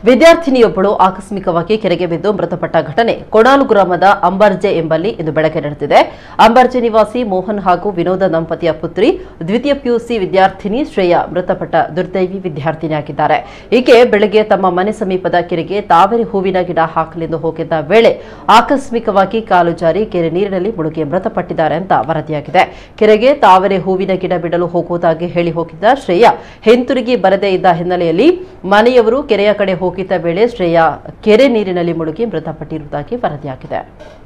ವಿದ್ಯಾರ್ಥಿನಿಯೊಬ್ಬಳು ಆಕಸ್ಮಿಕವಾಗಿ ಕೆರೆಗೆ ಬಿದ್ದು ಮೃತಪಟ್ಟ ಘಟನೆ ಕೊಡಾಲು ಗ್ರಾಮದ ಅಂಬರ್ಜೆ ಎಂಬಲ್ಲಿ ಇಂದು ಬೆಳಗ್ಗೆ ನಡೆದಿದೆ ಅಂಬರ್ಜೆ ನಿವಾಸಿ ಮೋಹನ್ ಹಾಗೂ ವಿನೋದ ದಂಪತಿಯ ಪುತ್ರಿ ದ್ವಿತೀಯ ಪಿಯುಸಿ ವಿದ್ಯಾರ್ಥಿನಿ ಶ್ರೇಯಾ ಮೃತಪಟ್ಟ ದುರ್ದೈವಿ ವಿದ್ಯಾರ್ಥಿನಿಯಾಗಿದ್ದಾರೆ ಈಕೆ ಬೆಳಗ್ಗೆ ತಮ್ಮ ಮನೆ ಸಮೀಪದ ಕೆರೆಗೆ ತಾವರೆ ಹೂವಿನ ಗಿಡ ಹಾಕಲೆಂದು ಹೋಗಿದ್ದ ವೇಳೆ ಆಕಸ್ಮಿಕವಾಗಿ ಕಾಲು ಜಾರಿ ಕೆರೆ ನೀರಿನಲ್ಲಿ ಮುಳುಗಿ ಮೃತಪಟ್ಟಿದ್ದಾರೆ ಅಂತ ವರದಿಯಾಗಿದೆ ಕೆರೆಗೆ ತಾವರೆ ಹೂವಿನ ಗಿಡ ಬಿಡಲು ಹೋಗುವುದಾಗಿ ಹೇಳಿ ಹೋಗಿದ್ದ ಶ್ರೇಯಾ ಹಿಂತಿರುಗಿ ಬರದೇ ಇದ್ದ ಹಿನ್ನೆಲೆಯಲ್ಲಿ ಮನೆಯವರು ಕೆರೆಯ ಕಡೆ ಹೋಗಿದ್ದ ವೇಳೆ ಶ್ರೇಯಾ ಕೆರೆ ನೀರಿನಲ್ಲಿ ಮುಳುಗಿ ಮೃತಪಟ್ಟಿರುವುದಾಗಿ ವರದಿಯಾಗಿದೆ